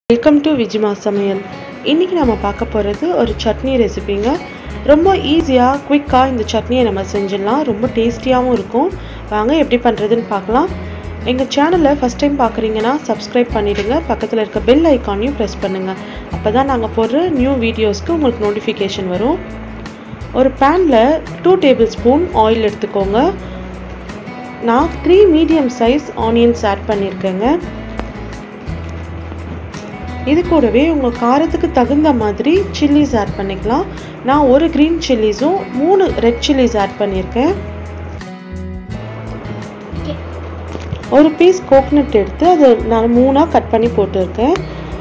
welcome to விஜிமா சமையல் இன்றைக்கி நம்ம பார்க்க போகிறது ஒரு சட்னி ரெசிபிங்க ரொம்ப ஈஸியாக குயிக்காக இந்த சட்னியை நம்ம செஞ்சிடலாம் ரொம்ப டேஸ்டியாகவும் இருக்கும் வாங்க எப்படி பண்ணுறதுன்னு பார்க்கலாம் எங்கள் சேனலை ஃபஸ்ட் டைம் பார்க்குறீங்கன்னா சப்ஸ்கிரைப் பண்ணிவிடுங்க பக்கத்தில் இருக்க பெல் ஐக்கானையும் ப்ரெஸ் பண்ணுங்கள் அப்போ தான் நாங்கள் போடுற நியூ வீடியோஸ்க்கு உங்களுக்கு நோட்டிஃபிகேஷன் வரும் ஒரு பேனில் டூ டேபிள் ஸ்பூன் ஆயில் எடுத்துக்கோங்க நான் three medium size onions add பண்ணியிருக்கேங்க இது கூடவே உங்கள் காரத்துக்கு தகுந்த மாதிரி சில்லிஸ் ஆட் பண்ணிக்கலாம் நான் ஒரு க்ரீன் சில்லிஸும் மூணு ரெட் சில்லிஸ் ஆட் பண்ணியிருக்கேன் ஒரு பீஸ் கோக்னட் எடுத்து அதை நான் மூணாக கட் பண்ணி போட்டிருக்கேன்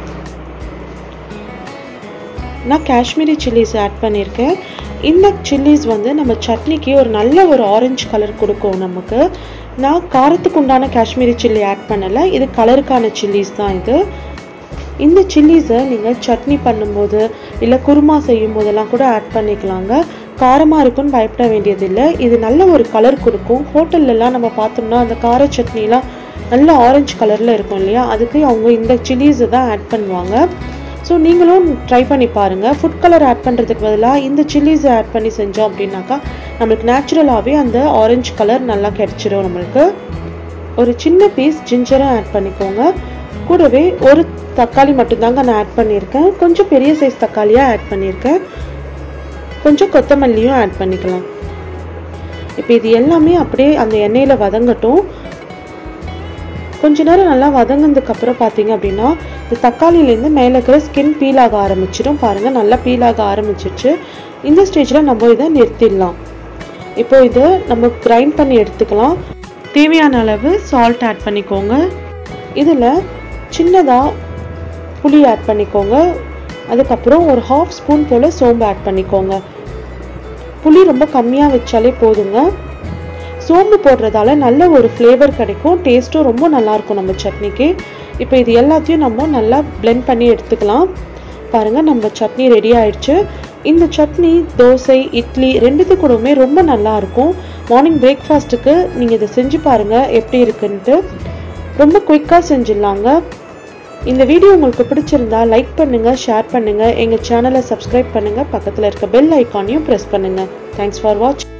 நான் காஷ்மீரி சில்லிஸ் ஆட் பண்ணியிருக்கேன் இந்த சில்லிஸ் வந்து நம்ம சட்னிக்கு ஒரு நல்ல ஒரு ஆரஞ்சு கலர் கொடுக்கும் நமக்கு நான் காரத்துக்கு உண்டான காஷ்மீரி சில்லி ஆட் பண்ணலை இது கலருக்கான சில்லிஸ் தான் இது இந்த சில்லிஸை நீங்கள் சட்னி பண்ணும்போது இல்லை குருமா செய்யும் போதெல்லாம் கூட ஆட் பண்ணிக்கலாங்க காரமாக இருக்குன்னு பயப்பட வேண்டியதில்லை இது நல்ல ஒரு கலர் கொடுக்கும் ஹோட்டல்லலாம் நம்ம பார்த்தோம்னா அந்த கார சட்னிலாம் நல்ல ஆரஞ்சு கலரில் இருக்கும் இல்லையா அதுக்கு அவங்க இந்த சில்லிஸை தான் ஆட் பண்ணுவாங்க ஸோ நீங்களும் ட்ரை பண்ணி பாருங்கள் ஃபுட் கலர் ஆட் பண்ணுறதுக்கு பதிலாக இந்த சில்லிஸை ஆட் பண்ணி செஞ்சோம் அப்படின்னாக்கா நம்மளுக்கு நேச்சுரலாகவே அந்த ஆரஞ்சு கலர் நல்லா கிடச்சிரும் நம்மளுக்கு ஒரு சின்ன பீஸ் ஜிஞ்சரும் ஆட் பண்ணிக்கோங்க கூடவே ஒரு தக்காளி மட்டும்தாங்க நான் ஆட் பண்ணியிருக்கேன் கொஞ்சம் பெரிய சைஸ் தக்காளியாக ஆட் பண்ணியிருக்கேன் கொஞ்சம் கொத்தமல்லியும் ஆட் பண்ணிக்கலாம் இப்போ இது எல்லாமே அப்படியே அந்த எண்ணெயில் வதங்கட்டும் கொஞ்ச நேரம் நல்லா வதங்கினதுக்கப்புறம் பார்த்தீங்க அப்படின்னா இந்த தக்காளியிலேருந்து மேலே இருக்கிற ஸ்கின் பீல் ஆக ஆரம்பிச்சிடும் பாருங்கள் நல்லா பீல் ஆக ஆரம்பிச்சிருச்சு இந்த ஸ்டேஜில் நம்ம இதை நிறுத்திடலாம் இப்போ இதை நம்ம கிரைண்ட் பண்ணி எடுத்துக்கலாம் தேவையான அளவு சால்ட் ஆட் பண்ணிக்கோங்க இதில் சின்னதாக புளி ஆட் பண்ணிக்கோங்க அதுக்கப்புறம் ஒரு ஹாஃப் ஸ்பூன் போல் சோம்பு ஆட் பண்ணிக்கோங்க புளி ரொம்ப கம்மியாக வச்சாலே போதுங்க சோம்பு போடுறதால நல்ல ஒரு ஃப்ளேவர் கிடைக்கும் டேஸ்ட்டும் ரொம்ப நல்லாயிருக்கும் நம்ம சட்னிக்கு இப்போ இது எல்லாத்தையும் நம்ம நல்லா பிளெண்ட் பண்ணி எடுத்துக்கலாம் பாருங்கள் நம்ம சட்னி ரெடி ஆயிடுச்சு இந்த சட்னி தோசை இட்லி ரெண்டுத்து கூடவுமே ரொம்ப நல்லா இருக்கும் மார்னிங் பிரேக்ஃபாஸ்ட்டுக்கு நீங்கள் இதை செஞ்சு பாருங்கள் எப்படி இருக்குன்ட்டு ரொம்ப குயிக்காக செஞ்சிடலாங்க இந்த வீடியோ உங்களுக்கு பிடிச்சிருந்தா லைக் பண்ணுங்கள் ஷேர் பண்ணுங்கள் எங்கள் சேனலை சப்ஸ்கிரைப் பண்ணுங்கள் பக்கத்தில் இருக்க பெல் ஐக்கானையும் ப்ரெஸ் பண்ணுங்கள் தேங்க்ஸ் ஃபார் வாட்ச்